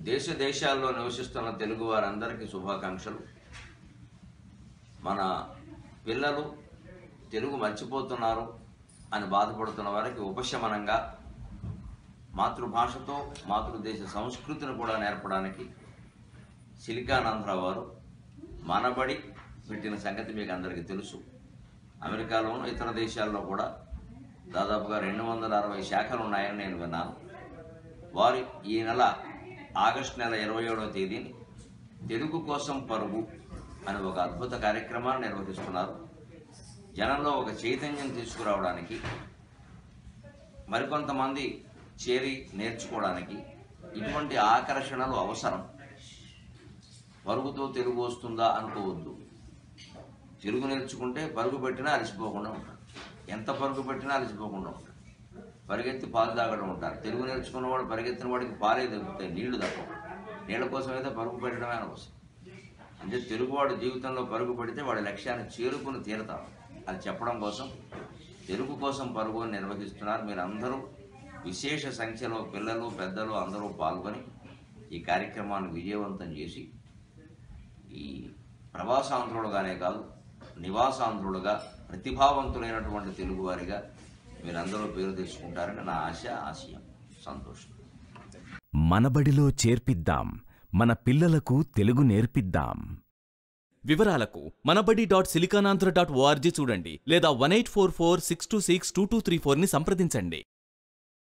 దేశ దేశాల్లో నివసిస్తున్న తెలుగు వారందరికీ శుభాకాంక్షలు మన పిల్లలు తెలుగు మర్చిపోతున్నారు అని బాధపడుతున్న వారికి ఉపశమనంగా మాతృభాషతో మాతృదేశ సంస్కృతిని కూడా నేర్పడానికి సిలికానాంధ్ర వారు మనబడి పెట్టిన సంగతి మీకు అందరికీ తెలుసు అమెరికాలోను ఇతర దేశాల్లో కూడా దాదాపుగా రెండు వందల అరవై శాఖలు ఉన్నాయని నేను విన్నాను వారు ఈ నెల ఆగస్టు నెల ఇరవై ఏడవ తేదీని తెలుగు కోసం పరుగు అని ఒక అద్భుత కార్యక్రమాన్ని నిర్వహిస్తున్నారు జనంలో ఒక చైతన్యం తీసుకురావడానికి మరికొంతమంది చేరి నేర్చుకోవడానికి ఇటువంటి ఆకర్షణలు అవసరం పరుగుతో తెలుగు వస్తుందా అనుకోవద్దు తెలుగు నేర్చుకుంటే పరుగు పెట్టినా అలసిపోకుండా ఉంటారు ఎంత పరుగు పెట్టినా అలసిపోకుండా ఉంటారు పరిగెత్తి పాలు తాగడం ఉంటారు తెలుగు నేర్చుకున్న వాడు పరిగెత్తిన వాడికి పాలే దొరుకుతాయి నీళ్లు తప్ప నీళ్ళ కోసం అయితే పరుగు పెట్టడమే అనవసరం అంటే తెలుగువాడు జీవితంలో పరుగు పెడితే వాడి లక్ష్యాన్ని చేరుకుని తీరతారు అది చెప్పడం కోసం తెలుగు కోసం పరుగు అని నిర్వహిస్తున్నారు మీరు అందరూ విశేష సంఖ్యలో పిల్లలు పెద్దలు అందరూ పాల్గొని ఈ కార్యక్రమాన్ని విజయవంతం చేసి ఈ ప్రవాసాంధ్రులుగానే కాదు నివాసాంధ్రులుగా ప్రతిభావంతులైనటువంటి తెలుగువారిగా మీరందరూ పేరు తెచ్చుకుంటారని నా ఆశ ఆశయం సంతోషం మనబడిలో చేర్పిద్దాం మన పిల్లలకు తెలుగు నేర్పిద్దాం వివరాలకు Manabadi dot SiliconAndhra dot O R G చూడండి లేదా one eight four four six two six two two three ఫోర్ని సంప్రదించండి